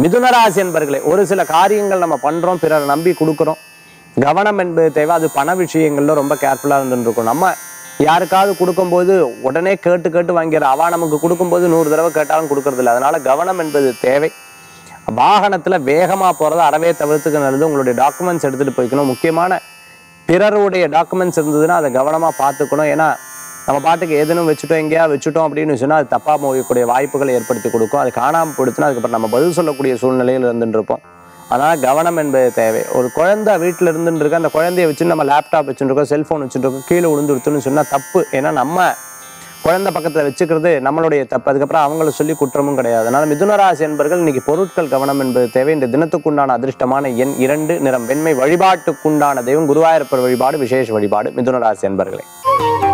மிதுனராசி என்பர்களே ஒரு சில காரியங்கள் நம்ம பண்றோம் பிறர் நம்பி கொடுக்குறோம் கவனம் என்பது தேவை அது பண விஷயங்கள்ல ரொம்ப கேர்ஃபுல்லா இருந்துட்டு இருக்கும் நம்ம யாருக்காவது கொடுக்கும்போது உடனே கேட்டு கேட்டு வாங்கிடுற அவ நமக்கு கொடுக்கும்போது நூறு தடவை கேட்டாலும் கொடுக்கறது இல்லை அதனால கவனம் என்பது தேவை வாகனத்துல வேகமா போறதை அறவே தவிர்த்துக்க நல்லது உங்களுடைய டாக்குமெண்ட்ஸ் எடுத்துட்டு போய்க்கணும் முக்கியமான பிறருடைய டாக்குமெண்ட்ஸ் இருந்ததுன்னா அதை கவனமா பார்த்துக்கணும் ஏன்னா நம்ம பாட்டுக்கு எதுனும் வச்சுட்டோம் எங்கேயா வச்சுட்டோம் அப்படின்னு சொன்னா அது தப்பா போகக்கூடிய வாய்ப்புகளை ஏற்படுத்தி கொடுக்கும் அது காணாம போயிடுச்சுன்னா அதுக்கப்புறம் நம்ம பதில் சொல்லக்கூடிய சூழ்நிலையில் இருந்துட்டு இருப்போம் அதனால கவனம் என்பது தேவை ஒரு குழந்தை வீட்டில் இருந்துட்டு இருக்கு அந்த குழந்தைய வச்சு நம்ம லேப்டாப் வச்சுருக்கோம் செல்ஃபோன் வச்சுருக்கோம் கீழே விழுந்துருத்துன்னு சொன்னா தப்பு ஏன்னா நம்ம குழந்தை பக்கத்துல வச்சுக்கிறது நம்மளுடைய தப்பு அதுக்கப்புறம் அவங்கள சொல்லி குற்றமும் கிடையாது அதனால மிதுனராசி என்பர்கள் இன்னைக்கு பொருட்கள் கவனம் என்பது தேவை இந்த தினத்துக்குண்டான அதிர்ஷ்டமான எண் இரண்டு நிறம் வெண்மை வழிபாட்டுக்குண்டான தெய்வம் குருவாயூரப்பர் வழிபாடு விசேஷ வழிபாடு மிதுனராசி என்பர்களே